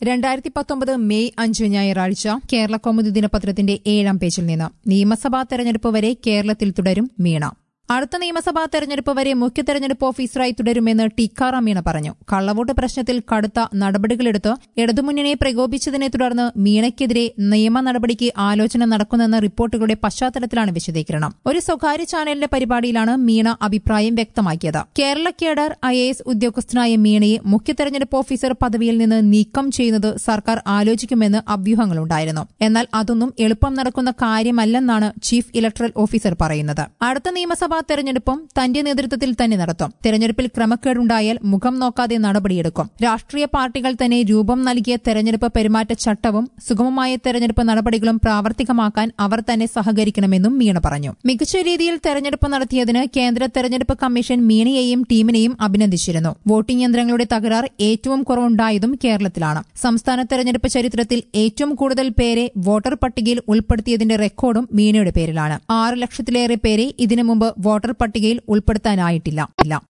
രണ്ടായിരത്തി പത്തൊമ്പത് മെയ് അഞ്ച് ഞായറാഴ്ച കേരള കൗമുദി ദിനപത്രത്തിന്റെ ഏഴാം പേജിൽ നിന്ന് നിയമസഭാ തെരഞ്ഞെടുപ്പ് വരെ കേരളത്തിൽ തുടരും മീണ അടുത്ത നിയമസഭാ തെരഞ്ഞെടുപ്പ് വരെ മുഖ്യ തെരഞ്ഞെടുപ്പ് ഓഫീസറായി തുടരുമെന്ന് ടിക്കാറാം മീണ പറഞ്ഞു കള്ളവോട്ട് പ്രശ്നത്തിൽ കടുത്ത നടപടികളെടുത്ത് ഇടതുമുന്നണിയെ പ്രകോപിച്ചതിനെ തുടർന്ന് മീണയ്ക്കെതിരെ നിയമ നടപടിക്ക് ആലോചന നടക്കുന്നെന്ന റിപ്പോർട്ടുകളുടെ പശ്ചാത്തലത്തിലാണ് വിശദീകരണം ഒരു സ്വകാര്യ ചാനലിന്റെ പരിപാടിയിലാണ് മീണ അഭിപ്രായം വ്യക്തമാക്കിയത് Kerala cadre I A S ഉദ്യോഗസ്ഥനായ മീണയെ മുഖ്യ തെരഞ്ഞെടുപ്പ് ഓഫീസർ പദവിയിൽ നിന്ന് നീക്കം ചെയ്യുന്നത് സർക്കാർ ആലോചിക്കുമെന്ന് അഭ്യൂഹങ്ങളുണ്ടായിരുന്നു എന്നാൽ അതൊന്നും എളുപ്പം നടക്കുന്ന കാര്യമല്ലെന്നാണ് ചീഫ് ഇലക്ടറൽ ഓഫീസർ പറയുന്നത് അടുത്ത നിയമസഭാ തെരഞ്ഞെടുപ്പും തന്റെ നേതൃത്വത്തിൽ തന്നെ നടത്തും തെരഞ്ഞെടുപ്പിൽ ക്രമക്കേടുണ്ടായാൽ മുഖം നോക്കാതെ നടപടിയെടുക്കും രാഷ്ട്രീയ പാർട്ടികൾ തന്നെ രൂപം നൽകിയ തെരഞ്ഞെടുപ്പ് പെരുമാറ്റച്ചട്ടവും സുഗമമായ തെരഞ്ഞെടുപ്പ് നടപടികളും പ്രാവർത്തികമാക്കാൻ അവർ തന്നെ സഹകരിക്കണമെന്നും മീണ പറഞ്ഞു മികച്ച രീതിയിൽ തെരഞ്ഞെടുപ്പ് നടത്തിയതിന് കേന്ദ്ര തെരഞ്ഞെടുപ്പ് കമ്മീഷൻ മീണയെയും ടീമിനെയും അഭിനന്ദിച്ചിരുന്നു വോട്ടിംഗ് യന്ത്രങ്ങളുടെ തകരാർ ഏറ്റവും കുറവുണ്ടായതും കേരളത്തിലാണ് സംസ്ഥാന തെരഞ്ഞെടുപ്പ് ചരിത്രത്തിൽ ഏറ്റവും കൂടുതൽ പേരെ വോട്ടർ പട്ടികയിൽ ഉൾപ്പെടുത്തിയതിന്റെ റെക്കോർഡും മീണയുടെ പേരിലാണ് ആറ് ലക്ഷത്തിലേറെ പേരെ ഇതിനു മുമ്പ് വോട്ടർ പട്ടികയിൽ ഉൾപ്പെടുത്താനായിട്ടില്ല